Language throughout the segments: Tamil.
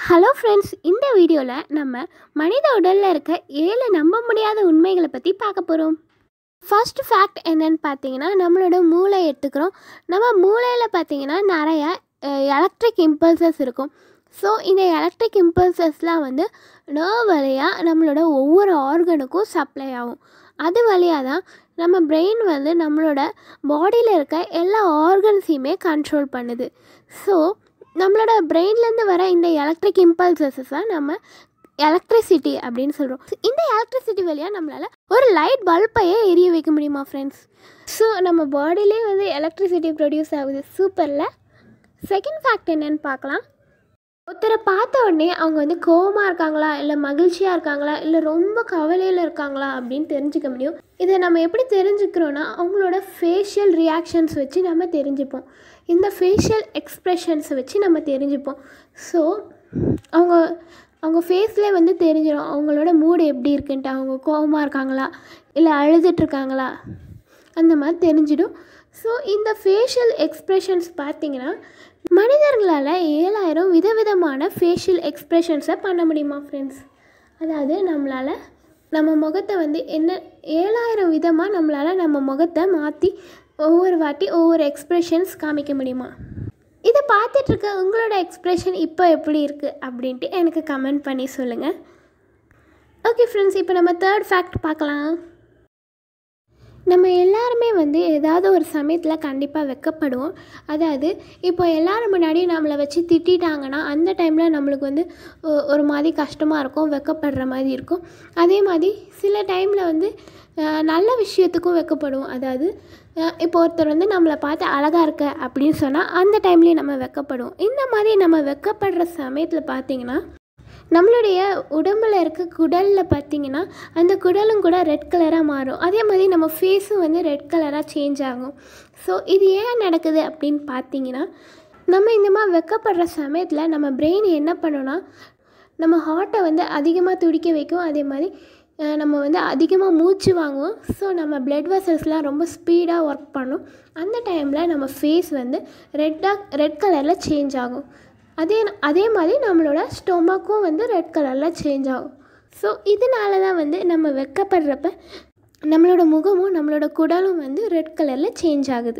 ஹலோ ஃப்ரெண்ட்ஸ் இந்த வீடியோவில் நம்ம மனித உடலில் இருக்க ஏழு நம்ப முடியாத உண்மைகளை பற்றி பார்க்க போகிறோம் ஃபர்ஸ்ட் ஃபேக்ட் என்னன்னு பார்த்தீங்கன்னா நம்மளோட மூளை எடுத்துக்கிறோம் நம்ம மூளையில் பார்த்தீங்கன்னா நிறைய எலக்ட்ரிக் இம்பல்சஸ் இருக்கும் ஸோ இந்த எலக்ட்ரிக் இம்பல்சஸ்லாம் வந்து நர்வ் வழியாக நம்மளோட ஒவ்வொரு ஆர்கனுக்கும் சப்ளை ஆகும் அது வழியாக தான் நம்ம பிரெயின் வந்து நம்மளோட பாடியில் இருக்க எல்லா ஆர்கன்ஸையுமே கண்ட்ரோல் பண்ணுது ஸோ நம்மளோட பிரெயின்லேருந்து வர இந்த எலக்ட்ரிக் இம்பல்சஸை நம்ம எலக்ட்ரிசிட்டி அப்படின்னு சொல்கிறோம் இந்த எலக்ட்ரிசிட்டி வழியாக நம்மளால் ஒரு லைட் பல்பையே எரிய வைக்க முடியுமா ஃப்ரெண்ட்ஸ் ஸோ நம்ம பாடியிலே வந்து எலக்ட்ரிசிட்டி ப்ரொடியூஸ் ஆகுது சூப்பரில் செகண்ட் ஃபேக்ட் என்னன்னு பார்க்கலாம் ஒருத்தரை பார்த்த உடனே அவங்க வந்து கோவமாக இருக்காங்களா இல்லை மகிழ்ச்சியாக இருக்காங்களா இல்லை ரொம்ப கவலையில் இருக்காங்களா அப்படின்னு தெரிஞ்சுக்க முடியும் இதை நம்ம எப்படி தெரிஞ்சுக்கிறோன்னா அவங்களோட ஃபேஷியல் ரியாக்ஷன்ஸ் வச்சு நம்ம தெரிஞ்சுப்போம் இந்த ஃபேஷியல் எக்ஸ்ப்ரெஷன்ஸை வச்சு நம்ம தெரிஞ்சுப்போம் ஸோ அவங்க அவங்க ஃபேஸ்லேயே வந்து தெரிஞ்சிடும் அவங்களோட மூடு எப்படி இருக்குன்ட்டு அவங்க கோவமாக இருக்காங்களா இல்லை அழுதுட்ருக்காங்களா அந்த மாதிரி தெரிஞ்சிடும் ஸோ இந்த ஃபேஷியல் எக்ஸ்ப்ரெஷன்ஸ் பார்த்திங்கன்னா மனிதர்களால் ஏழாயிரம் விதவிதமான ஃபேஷியல் எக்ஸ்ப்ரெஷன்ஸை பண்ண முடியுமா ஃப்ரெண்ட்ஸ் அதாவது நம்மளால் நம்ம முகத்தை வந்து என்ன ஏழாயிரம் விதமாக நம்மளால் நம்ம முகத்தை மாற்றி ஒவ்வொரு வாட்டி ஒவ்வொரு எக்ஸ்ப்ரெஷன்ஸ் காமிக்க முடியுமா இதை பார்த்துட்ருக்க உங்களோட எக்ஸ்ப்ரெஷன் இப்போ எப்படி இருக்குது அப்படின்ட்டு எனக்கு கமெண்ட் பண்ணி சொல்லுங்கள் ஓகே ஃப்ரெண்ட்ஸ் இப்போ நம்ம தேர்ட் ஃபேக்ட் பார்க்கலாம் நம்ம எல்லாருமே வந்து ஏதாவது ஒரு சமயத்தில் கண்டிப்பாக வெக்கப்படுவோம் அதாவது இப்போ எல்லோரும் முன்னாடி நம்மளை வச்சு திட்டாங்கன்னா அந்த டைமில் நம்மளுக்கு வந்து ஒ- ஒரு மாதிரி கஷ்டமாக இருக்கும் வெக்கப்படுற மாதிரி இருக்கும் அதே மாதிரி சில டைமில் வந்து அஹ், நல்ல விஷயத்துக்கும் வெக்கப்படுவோம் அதாவது அஹ், இப்போ ஒருத்தர் வந்து நம்மளை பார்த்து அழகாக இருக்க அப்படின்னு சொன்னால் அந்த டைம்லேயே நம்ம வெக்கப்படுவோம் இந்த மாதிரி நம்ம வெக்கப்படுற சமயத்தில் பார்த்தீங்கன்னா நம்மளுடைய உடம்புல இருக்க குடலில் பார்த்தீங்கன்னா அந்த குடலும் கூட ரெட் கலராக மாறும் அதே மாதிரி நம்ம ஃபேஸும் வந்து ரெட் கலராக சேஞ்ச் ஆகும் ஸோ இது ஏன் நடக்குது அப்படின்னு பார்த்தீங்கன்னா நம்ம இந்த மாதிரி வெக்கப்படுற சமயத்தில் நம்ம பிரெயின் என்ன பண்ணுன்னா நம்ம ஹார்ட்டை வந்து அதிகமாக துடிக்க வைக்கும் அதே மாதிரி அஹ், நம்ம வந்து அதிகமாக மூச்சு வாங்குவோம் ஸோ நம்ம பிளட் வெசல்ஸ்லாம் ரொம்ப ஸ்பீடாக ஒர்க் பண்ணும் அந்த டைமில் நம்ம ஃபேஸ் வந்து ரெட்டாக ரெட் கலரில் சேஞ்ச் ஆகும் அதே அதே மாதிரி நம்மளோட ஸ்டொமக்கும் வந்து ரெட் கலரில் சேஞ்ச் ஆகும் ஸோ இதனால தான் வந்து நம்ம வெக்கப்படுறப்ப நம்மளோட முகமும் நம்மளோட குடலும் வந்து ரெட் கலரில் சேஞ்ச் ஆகுது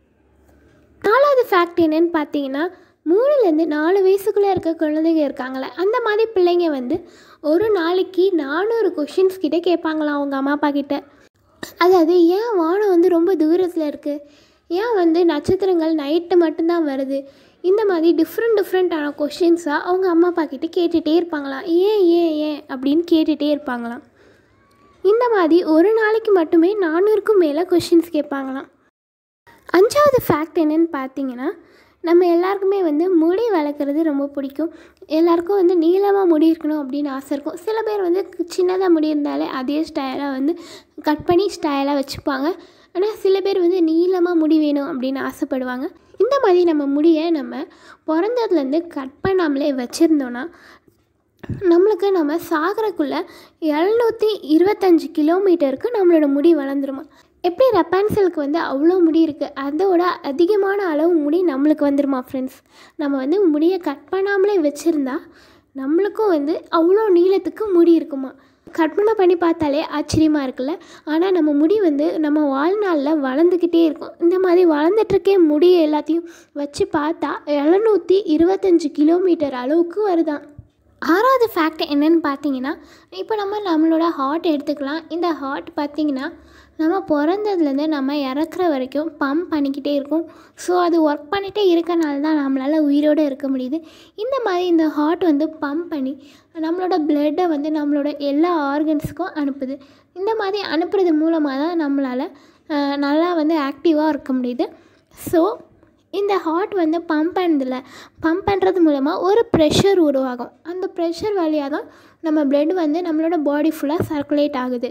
நாலாவது ஃபேக்ட் என்னன்னு பார்த்தீங்கன்னா மூணுலேருந்து நாலு வயசுக்குள்ளே இருக்க குழந்தைங்க இருக்காங்களே அந்த மாதிரி பிள்ளைங்க வந்து ஒரு நாளைக்கு நானூறு கொஷின்ஸ் கிட்டே கேட்பாங்களாம் அவங்க அம்மா அப்பா கிட்ட அதாவது ஏன் வானம் வந்து ரொம்ப தூரத்தில் இருக்குது ஏன் வந்து நட்சத்திரங்கள் நைட்டு மட்டும்தான் வருது இந்த மாதிரி டிஃப்ரெண்ட் டிஃப்ரெண்ட்டான கொஷின்ஸாக அவங்க அம்மா அப்பா கிட்ட கேட்டுகிட்டே இருப்பாங்களாம் ஏன் ஏன் ஏன் அப்படின்னு கேட்டுகிட்டே இருப்பாங்களாம் இந்த மாதிரி ஒரு நாளைக்கு மட்டுமே நானூறுக்கும் மேலே கொஷின்ஸ் கேட்பாங்களாம் அஞ்சாவது ஃபேக்ட் என்னன்னு பார்த்தீங்கன்னா நம்ம எல்லாருக்குமே வந்து முடி வளர்க்குறது ரொம்ப பிடிக்கும் எல்லாருக்கும் வந்து நீளமாக முடி இருக்கணும் அப்படின்னு ஆசை இருக்கும் சில பேர் வந்து சின்னதாக முடி இருந்தாலே அதே ஸ்டைலாக வந்து கட் பண்ணி ஸ்டைலாக வச்சுப்பாங்க ஆனால் சில பேர் வந்து நீளமாக முடி வேணும் அப்படின்னு ஆசைப்படுவாங்க இந்த மாதிரி நம்ம முடியை நம்ம பிறந்ததுலேருந்து கட் பண்ணாமலே வச்சுருந்தோன்னா நம்மளுக்கு நம்ம சாகரக்குள்ளே எழுநூற்றி இருபத்தஞ்சி கிலோமீட்டருக்கு நம்மளோட முடி வளர்ந்துருமா எப்படி ரப்பான்சலுக்கு வந்து அவ்வளோ முடி இருக்குது அதோட அதிகமான அளவு முடி நம்மளுக்கு வந்துருமா ஃப்ரெண்ட்ஸ் நம்ம வந்து முடியை கட் பண்ணாமலே வச்சுருந்தா நம்மளுக்கும் வந்து அவ்வளோ நீளத்துக்கு முடி இருக்குமா கற்பனை பண்ணி பார்த்தாலே ஆச்சரியமாக இருக்குல்ல ஆனால் நம்ம முடி வந்து நம்ம வாழ்நாளில் வளர்ந்துக்கிட்டே இருக்கும் இந்த மாதிரி வளர்ந்துட்டுருக்கே முடி எல்லாத்தையும் வச்சு பார்த்தா எழுநூற்றி இருபத்தஞ்சி கிலோமீட்டர் அளவுக்கு வருதான் ஆறாவது ஃபேக்ட் என்னன்னு பார்த்தீங்கன்னா இப்போ நம்ம நம்மளோட ஹார்ட் எடுத்துக்கலாம் இந்த ஹார்ட் பார்த்தீங்கன்னா நம்ம பிறந்ததுலேருந்து நம்ம இறக்குற வரைக்கும் பம்ப் பண்ணிக்கிட்டே இருக்கும் ஸோ அது ஒர்க் பண்ணிகிட்டே இருக்கனால தான் நம்மளால் உயிரோடு இருக்க முடியுது இந்த மாதிரி இந்த ஹார்ட் வந்து பம்ப் பண்ணி நம்மளோட பிளட்டை வந்து நம்மளோட எல்லா ஆர்கன்ஸுக்கும் அனுப்புது இந்த மாதிரி அனுப்புறது மூலமாக தான் நம்மளால் அஹ், நல்லா வந்து ஆக்டிவாக இருக்க முடியுது ஸோ இந்த ஹார்ட் வந்து பம்ப் பண்ணதில்ல பம்ப் பண்ணுறது மூலமாக ஒரு ப்ரெஷர் உருவாகும் அந்த ப்ரெஷர் வழியாக தான் நம்ம பிளட் வந்து நம்மளோட பாடி ஃபுல்லாக சர்க்குலேட் ஆகுது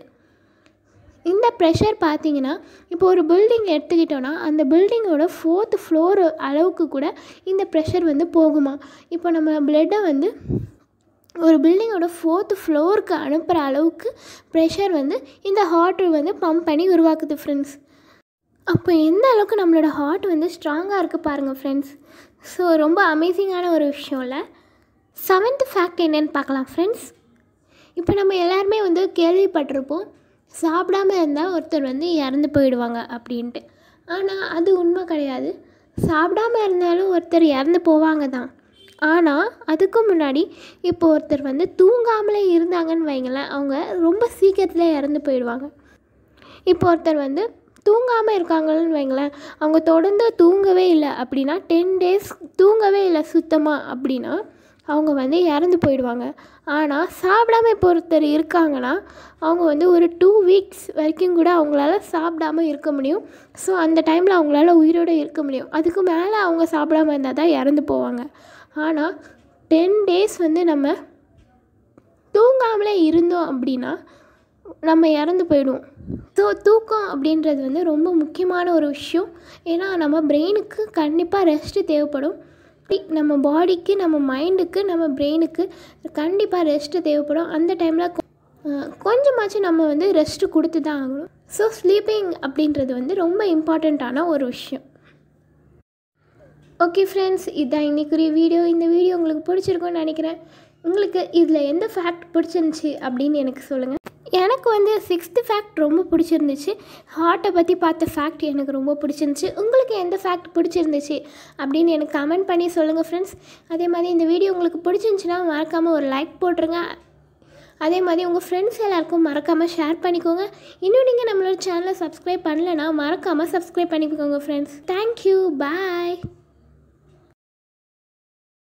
இந்த ப்ரெஷர் பார்த்தீங்கன்னா இப்போ ஒரு பில்டிங் எடுத்துக்கிட்டோன்னா அந்த பில்டிங்கோட ஃபோர்த் ஃப்ளோர் அளவுக்கு கூட இந்த ப்ரெஷர் வந்து போகுமா இப்போ நம்ம பிளட்டை வந்து ஒரு பில்டிங்கோட ஃபோர்த் ஃப்ளோருக்கு அனுப்புகிற அளவுக்கு ப்ரெஷர் வந்து இந்த ஹார்ட் வந்து பம்ப் பண்ணி உருவாக்குது ஃப்ரெண்ட்ஸ் அப்போ எந்த அளவுக்கு நம்மளோட ஹார்ட் வந்து ஸ்ட்ராங்காக இருக்குது பாருங்கள் ஃப்ரெண்ட்ஸ் ஸோ ரொம்ப அமேசிங்கான ஒரு விஷயம் இல்லை செவன்த் ஃபேக்ட் என்னன்னு பார்க்கலாம் ஃப்ரெண்ட்ஸ் இப்போ நம்ம எல்லாருமே வந்து கேள்விப்பட்டிருப்போம் சாப்பிடாம இருந்தால் ஒருத்தர் வந்து இறந்து போயிடுவாங்க அப்படின்ட்டு ஆனால் அது உண்மை கிடையாது சாப்பிடாம இருந்தாலும் ஒருத்தர் இறந்து போவாங்க தான் ஆனால் அதுக்கு முன்னாடி இப்போ ஒருத்தர் வந்து தூங்காமலே இருந்தாங்கன்னு வைங்களேன் அவங்க ரொம்ப சீக்கிரத்தில் இறந்து போயிடுவாங்க இப்போ ஒருத்தர் வந்து தூங்காமல் இருக்காங்கன்னு வைங்களேன் அவங்க தொடர்ந்து தூங்கவே இல்லை அப்படின்னா டென் டேஸ் தூங்கவே இல்லை சுத்தமாக அப்படின்னா அவங்க வந்து இறந்து போயிடுவாங்க ஆனால் சாப்பிடாம இப்போ ஒருத்தர் இருக்காங்கன்னா அவங்க வந்து ஒரு டூ வீக்ஸ் வரைக்கும் கூட அவங்களால சாப்பிடாம இருக்க முடியும் ஸோ அந்த டைமில் அவங்களால உயிரோடு இருக்க முடியும் அதுக்கு மேலே அவங்க சாப்பிடாம இருந்தால் தான் இறந்து போவாங்க ஆனால் டென் டேஸ் வந்து நம்ம தூங்காமலே இருந்தோம் அப்படின்னா நம்ம இறந்து போயிடுவோம் ஸோ தூக்கம் அப்படின்றது வந்து ரொம்ப முக்கியமான ஒரு விஷயம் ஏன்னா நம்ம பிரெயினுக்கு கண்டிப்பாக ரெஸ்ட்டு தேவைப்படும் இப்படி நம்ம பாடிக்கு நம்ம மைண்டுக்கு நம்ம பிரெயினுக்கு கண்டிப்பாக ரெஸ்ட்டு தேவைப்படும் அந்த டைமில் கொஞ்சமாச்சும் நம்ம வந்து ரெஸ்ட்டு கொடுத்து தான் ஆகணும் ஸோ ஸ்லீப்பிங் அப்படின்றது வந்து ரொம்ப இம்பார்ட்டண்ட்டான ஒரு விஷயம் ஓகே ஃப்ரெண்ட்ஸ் இதுதான் இன்றைக்குரிய வீடியோ இந்த வீடியோ உங்களுக்கு பிடிச்சிருக்கும்னு நினைக்கிறேன் உங்களுக்கு இதில் எந்த ஃபேக்ட் பிடிச்சிருந்துச்சி அப்படின்னு எனக்கு சொல்லுங்கள் எனக்கு வந்து சிக்ஸ்த்து ஃபேக்ட் ரொம்ப பிடிச்சிருந்துச்சு ஹார்ட்டை பற்றி பார்த்த ஃபேக்ட் எனக்கு ரொம்ப பிடிச்சிருந்துச்சு உங்களுக்கு எந்த ஃபேக்ட் பிடிச்சிருந்துச்சு அப்படின்னு எனக்கு கமெண்ட் பண்ணி சொல்லுங்கள் ஃப்ரெண்ட்ஸ் அதே மாதிரி இந்த வீடியோ உங்களுக்கு பிடிச்சிருந்துச்சின்னா மறக்காமல் ஒரு லைக் போட்டுருங்க அதே மாதிரி உங்கள் ஃப்ரெண்ட்ஸ் எல்லாருக்கும் மறக்காமல் ஷேர் பண்ணிக்கோங்க இன்னும் நீங்கள் நம்மளோட சேனலை சப்ஸ்கிரைப் பண்ணலைன்னா மறக்காமல் சப்ஸ்கிரைப் பண்ணிக்கோங்க ஃப்ரெண்ட்ஸ் தேங்க்யூ பாய்